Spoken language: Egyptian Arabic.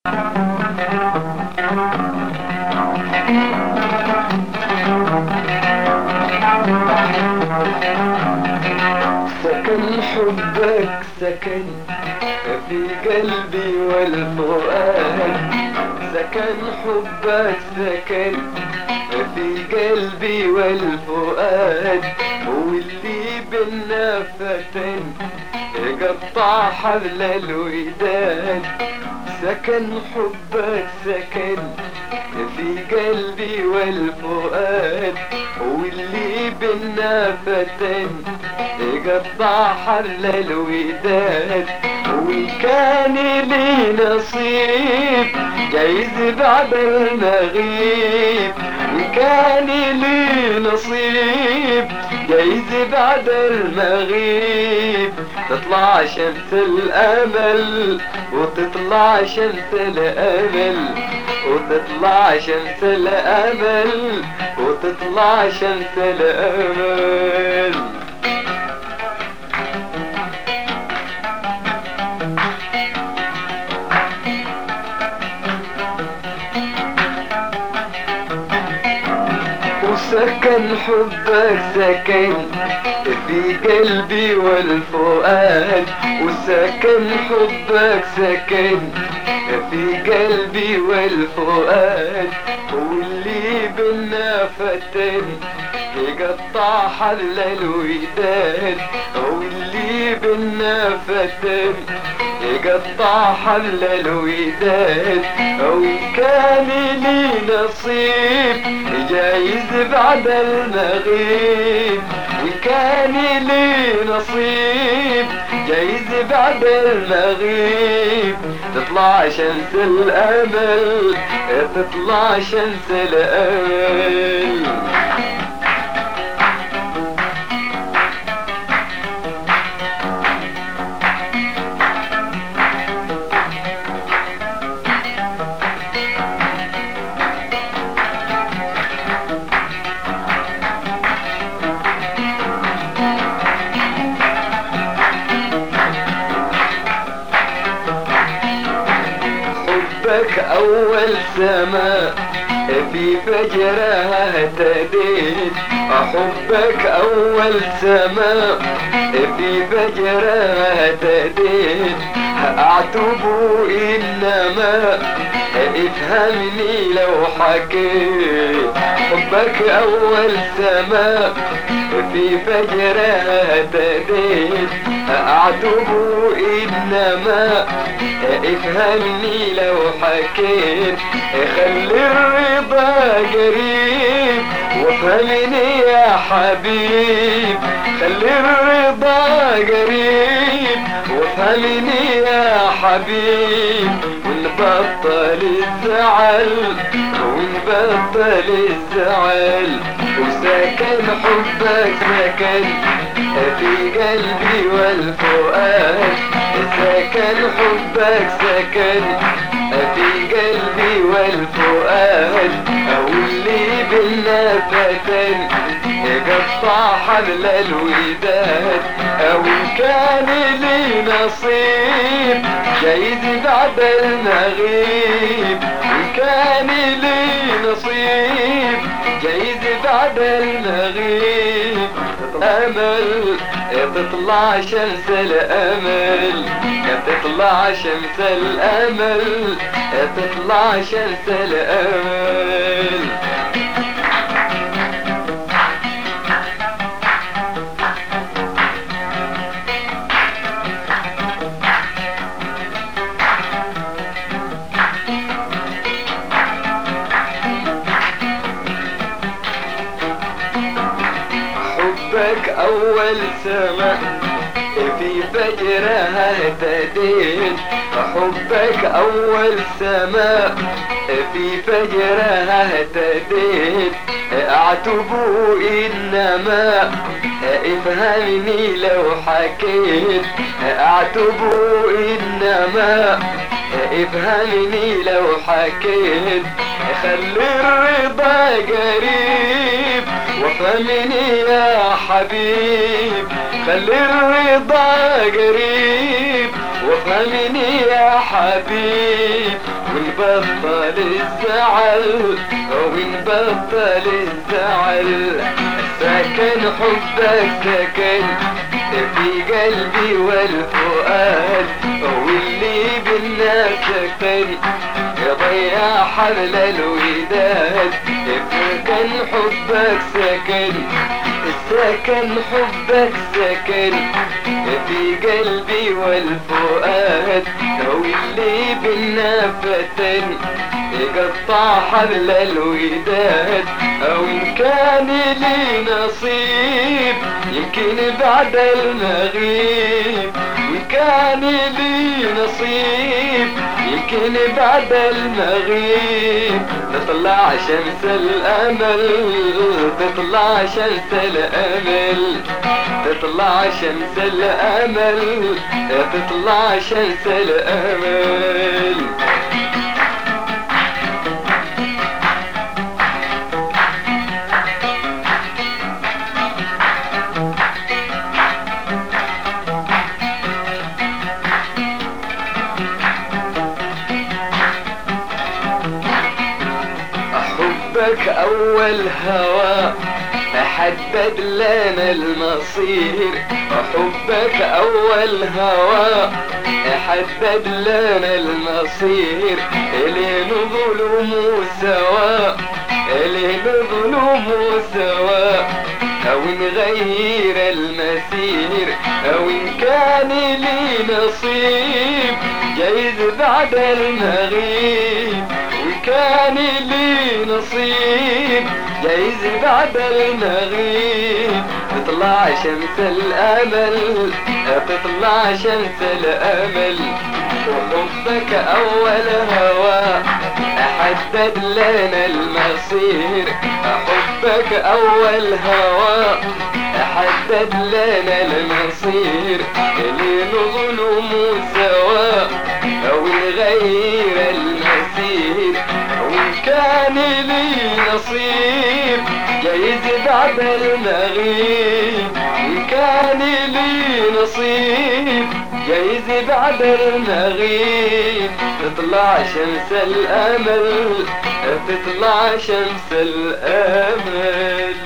سكن حبك سكن في قلبي والفؤاد سكن حبك سكن في قلبي والفؤاد واللي بينا فتن قطع حبل الوداد سكن حبك سكن في قلبي والفؤاد واللي بينا فتن قطع حبل الوداد وإن كان لي نصيب جايز بعد المغيب وإن كان لي نصيب جايز بعد المغيب تطلع شمس الأمل وتطلع شمس الأمل وتطلع شمس الأمل وتطلع شمس الأمل وسكن حبك سكن في قلبي والفؤاد وسكن حبك سكن في قلبي والفؤاد واللي بنا فتن يقطع حل الوداد واللي بنا فتن يقطع حل الوداد وإن كان لي نصيب جايز بعد المغيب وإن كان لي نصيب جايز بعد المغيب تطلع شمس الأمل تطلع شمس الأمل حبك أول سماء في فجرها اهتديت أحبك أول سماء في فجرها اهتديت أعتب إنما افهمني لو حكيت حبك أول سماء في فجرها اهتديت أعتب إنما افهمني لو حكيت خلي الرضا قريب وافهمني يا حبيب خلي الرضا قريب وافهمني يا حبيب ونبطل الزعل ونبطل الزعل وسكن حبك سكن في قلبي والفؤاد سكن حبك سكن في قلبي والفؤاد أو اللي بينا فتن يقطع حبل الوداد أو كان لي نصيب جايز بعد المغيب إن كان لي نصيب جايز بعد المغيب أمل تطلع شمس الأمل تطلع شمس الأمل تطلع شمس الأمل حبك أول سماء في فجرها اهتديت حبك أول سماء في فجرها اهتديت أعتب إنما افهمني لو حكيت أعتب إنما افهمني لو حكيت خلي الرضا قريب وافهمني يا حبيب خلي الرضا قريب وافهمني يا حبيب ونبطل الزعل ونبطل الزعل سكن حبك سكن في قلبي والفؤاد واللي بينا سكن يضيع حبل الوداد سكن حبك سكن سكن حبك سكن في قلبي والفؤاد واللي بينا فتن يقطع حبل الوداد او ان كان لي نصيب يمكن بعد المغيب وان كان لي نصيب يمكن بعد المغيب تطلع شمس الامل تطلع شمس الامل تطلع شمس الامل تطلع شمس الامل حبك اول هوى حدد لنا المصير حبك اول هوى حدد لنا المصير لين ظلم سواء لين ظلم سواء او نغير المسير او ان كان لي نصيب جايز بعد المغيب وكان لي نصيب جايز بعد المغيب تطلع شمس الامل تطلع شمس الامل وحبك اول هوى حدد لنا المصير حبك اول هوى حدد لنا المصير لين ظلم سواء او نغير المسير وان كان لي نصيب جايز بعد المغيب وان كان لي نصيب جايز بعد المغيب تطلع شمس الامل تطلع شمس الامل